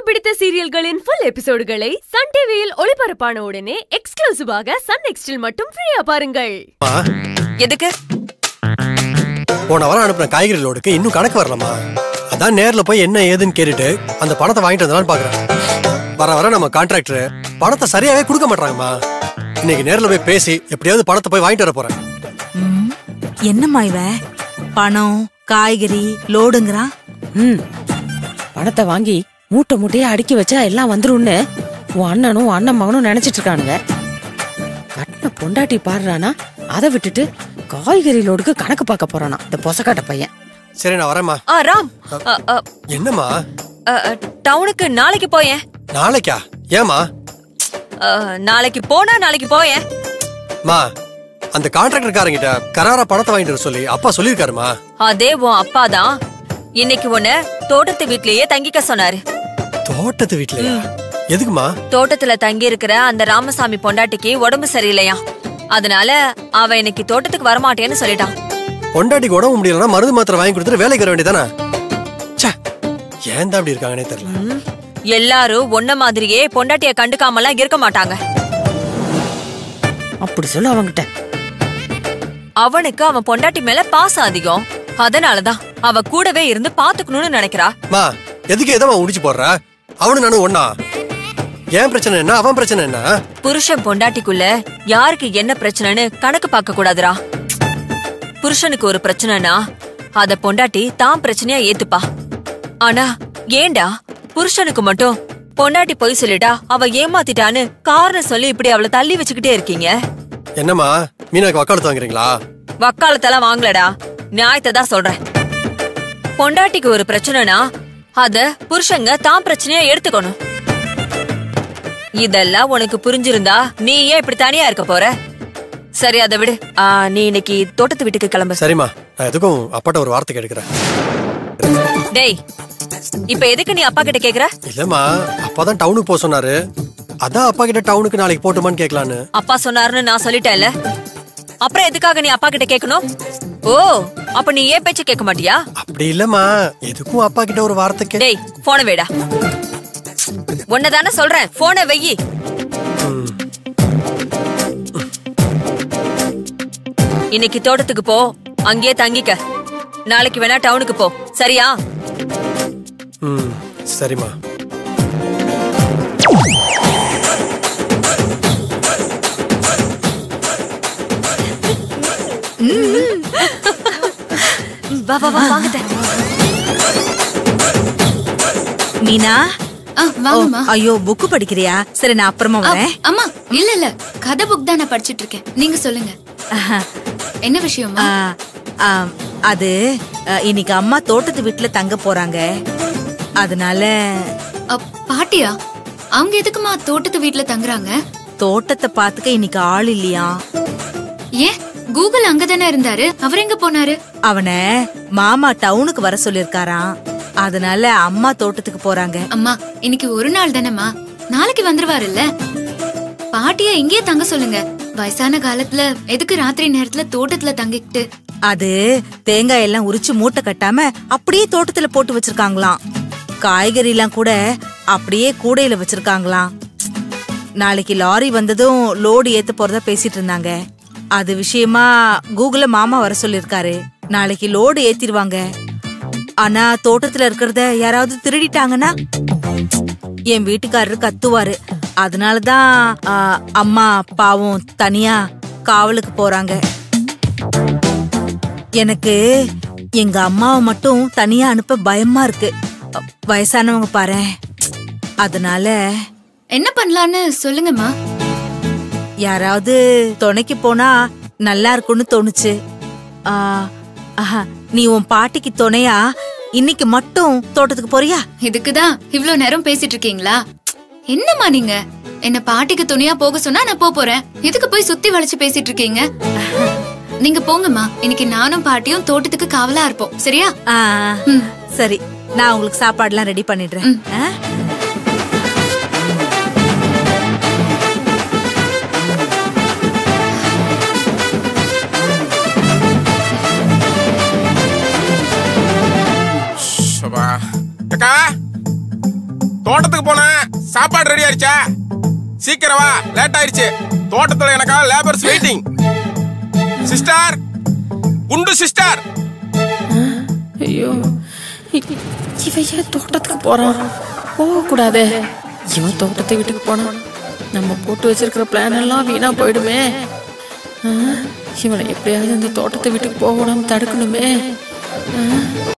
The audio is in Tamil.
பிடித்த சீரியல்களின் ஃபுல் எபிசோடுகளை சன் டிவியில் ஒளிபரப்பான உடனே எக்ஸ்க்ளூசிவாக சன் நெக்ஸ்டில் மட்டும் ஃப்ரீயா பாருங்கள் அம்மா, எதுக்கு போன வாரம் அனுப்புன காய்கறி லோடுக்கு இன்னும் கணக்கு வரலமா அதான் நேர்ல போய் என்ன ஏதுன்னு கேட்டுட்டு அந்த பணத்தை வாங்கிட்டு வந்தாலும் பாக்குறேன் வர வர நம்ம கான்ட்ராக்டர் பணத்தை சரியாவே கொடுக்க மாட்டாங்கம்மா இன்னைக்கு நேர்ல போய் பேசி எப்படியாவது பணத்தை போய் வாங்கிட்டு வர போறேன் ம், என்னம்மா இவன் பணம் காய்கறி லோடுங்கிறான் ம் பணத்தை வாங்கி மூட்டை மூட்டையா அடுக்கி வச்சா எல்லாம் வந்துரும்னு உன் அண்ணனும் உன் அண்ணன் மகனும் நினைச்சிட்டு இருக்கானுங்க கட்டின பொண்டாட்டி பாடுறானா அதை விட்டுட்டு காய்கறி லோடுக்கு கணக்கு பார்க்க போறானா இந்த பொசக்காட்ட பையன் சரி நான் வரேம்மா ஆ ராம் அ, அ, என்னம்மா அ, அ, டவுனுக்கு நாளைக்கு போயேன் நாளைக்கா ஏமா அ, நாளைக்கு போனா நாளைக்கு போயேன் மா அந்த கான்ட்ராக்டர்காரங்கிட்ட கராரா பணத்தை வாங்கிட்டு வர சொல்லி அப்பா சொல்லியிருக்காருமா அதே உன் அப்பா தான் இன்னைக்கு உன்னை தோட்டத்து வீட்லயே தங்கிக்க சொன்னாரு தோட்டத்து வீட்லயா எதுக்குமா தோட்டத்துல தங்கி இருக்கிற அந்த ராமசாமி பொண்டாட்டிக்கு உடம்பு சரியில்லையா அதனால அவ இன்னைக்கு தோட்டத்துக்கு வரமாட்டேன்னு சொல்லிட்டான் பொண்டாட்டிக்கு உடம்பு முடியலன்னா மருந்து மாத்திரை வாங்கி கொடுத்துட்டு வேலைக்கு வர வேண்டியதானே ச்சே ஏன் தான் அப்படி இருக்காங்கன்னே தெரியல ம், எல்லாரும் ஒன்ன மாதிரியே பொண்டாட்டிய கண்டுக்காமலாம் இருக்க மாட்டாங்க அப்படி சொல்லு அவங்கிட்ட அவனுக்கு அவன் பொண்டாட்டி மேல பாசம் அதிகம் அதனாலதான் அவ கூடவே இருந்து பாத்துக்கணும்னு நினைக்கிறா மா எதுக்கு எதமா உடிச்சு போடுற அவனு நானும் ஒண்ணா ஏன் பிரச்சனை என்ன அவன் பிரச்சனை என்ன புருஷன் பொண்டாட்டிக்குள்ள யாருக்கு என்ன பிரச்சனைன்னு கணக்கு பார்க்க கூடாதுடா புருஷனுக்கு ஒரு பிரச்சனைனா அத பொண்டாட்டி தான் பிரச்சனையா ஏத்துப்பா ஆனா ஏண்டா புருஷனுக்கு மட்டும் பொண்டாட்டி பொய் சொல்லிட்டா அவ ஏமாத்திட்டான்னு காரணம் சொல்லி இப்படி அவளை தள்ளி வச்சுக்கிட்டே இருக்கீங்க என்னம்மா மீனாக்கு வக்காலத்து வாங்குறீங்களா வக்காலத்தெல்லாம் வாங்கலடா நியாயத்தை தான் சொல்றேன் பொண்டாட்டிக்கு ஒரு பிரச்சனைனா அத புருஷங்க தான் பிரச்சனையா எடுத்துக்கணும் இதெல்லாம் உனக்கு புரிஞ்சிருந்தா நீ ஏன் இப்படி தனியா இருக்க போற சரி அதை விடு ஆ, நீ இன்னைக்கு தோட்டத்து வீட்டுக்கு கிளம்பு சரிம்மா நான் எதுக்கும் அப்பாட்ட ஒரு வார்த்தை கேட்கிறேன் டேய் இப்ப எதுக்கு நீ அப்பா கிட்ட கேக்குற இல்லம்மா அப்பா தான் டவுனுக்கு போக சொன்னாரு அதான் அப்பா கிட்ட டவுனுக்கு நாளைக்கு போட்டுமான்னு கேட்கலான்னு அப்பா சொன்னாருன்னு நான் சொல்லிட்டேன்ல அப்புறம் எதுக்காக நீ அப்பா கிட்ட கேட்கணும் ஓ அப்ப நீ ஏன் பேச்சு கேட்க மாட்டியா அப்படி இல்லம்மா எதுக்கும் அப்பா கிட்ட ஒரு வார்த்தை கே டேய் போன வேடா தானே சொல்றேன் போனை வெயி இன்னைக்கு தோட்டத்துக்கு போ அங்கேயே தங்கிக்க நாளைக்கு வேணா டவுனுக்கு போ சரியா ம் சரிம்மா வா வா வா வாங்க மீனா ஆ, வாங்கம்மா ஓ, ஐயோ புக்கு படிக்கிறியா சரி நான் அப்புறமா ஆ, வரேன் அம்மா இல்ல இல்ல கதை புக் தான் நான் படிச்சிட்டு இருக்கேன் நீங்க சொல்லுங்க ஆஹா. என்ன விஷயமா ஆ, ஆ, அது ஆ, இன்னைக்கு அம்மா தோட்டத்து வீட்டுல தங்க போறாங்க அதனால அ, பாட்டியா அவங்க எதுக்குமா தோட்டத்து வீட்ல தங்குறாங்க தோட்டத்தை பாத்துக்க இன்னைக்கு ஆள் இல்லையா ஏன் கூகுள் அங்கதானே இருந்தாரு அவர் எங்க போனாரு அவனை மாமா டவுனுக்கு வர சொல்லிருக்காராம் அதனால அம்மா தோட்டத்துக்கு போறாங்க அம்மா இன்னைக்கு ஒரு நாள் தானேம்மா நாளைக்கு வந்துருவாருல்ல பாட்டிய இங்கேயே தங்க சொல்லுங்க வயசான காலத்துல எதுக்கு ராத்திரி நேரத்துல தோட்டத்துல தங்கிக்கிட்டு அது தேங்காய் எல்லாம் உரிச்சு மூட்டை கட்டாம அப்படியே தோட்டத்துல போட்டு வச்சிருக்காங்களாம் காய்கறி எல்லாம் கூட அப்படியே கூடையில வச்சிருக்காங்களாம் நாளைக்கு லாரி வந்ததும் லோடு ஏத்த போறதா பேசிட்டு இருந்தாங்க அது விஷயமா கூகுள்ல மாமா வர சொல்லிருக்காரு நாளைக்கு லோடு ஏத்திடுவாங்க ஆனா தோட்டத்துல இருக்கிறத யாராவது திருடிட்டாங்கன்னா என் வீட்டுக்காரரு கத்துவாரு அதனாலதான் ஆ, அம்மா பாவம் தனியா காவலுக்கு போறாங்க எனக்கு எங்க அம்மாவை மட்டும் தனியா அனுப்ப பயமா இருக்கு அ, வயசானவங்க பாரு அதனால என்ன பண்ணலான்னு சொல்லுங்கம்மா யாராவது துணைக்கு போனா நல்லா இருக்கும்னு தோணுச்சு ஆ, ஆஹா, நீ உன் பாட்டிக்கு துணையா இன்னைக்கு மட்டும் தோட்டத்துக்கு போறியா இதுக்குதான் இவ்ளோ நேரம் பேசிட்டு இருக்கீங்களா என்னம்மா நீங்க என்ன பாட்டிக்கு துணியா போக சொன்னா நான் போப் போறேன் எதுக்கு போய் சுத்தி வளைச்சு பேசிட்டு இருக்கீங்க நீங்க போங்கம்மா இன்னைக்கு நானும் பாட்டியும் தோட்டத்துக்கு காவலா இருப்போம் சரியா ஆ, ம். சரி நான் உங்களுக்கு சாப்பாடுலாம் ரெடி பண்ணிடுறேன் ஆ? சபா. அக்கா தோட்டத்துக்கு போனேன் சாப்பாடு ரெடி ஆயிடுச்சா சீக்கிரம் வா லேட் ஆயிடுச்சு தோட்டத்துல எனக்கா லேபர்ஸ் வெயிட்டிங் சிஸ்டர் குண்டு சிஸ்டர் ஐயோ இ- இவன் ஏன் தோட்டத்துக்கு போறான் போகக்கூடாதே இவன் தோட்டத்தை வீட்டுக்கு போனான் நம்ம போட்டு வச்சிருக்கிற பிளான் எல்லாம் வீணா போயிடுமே ஆ, இவனை எப்படியாவது இந்த தோட்டத்தை வீட்டுக்கு போக விடாம தடுக்கணுமே ஆ,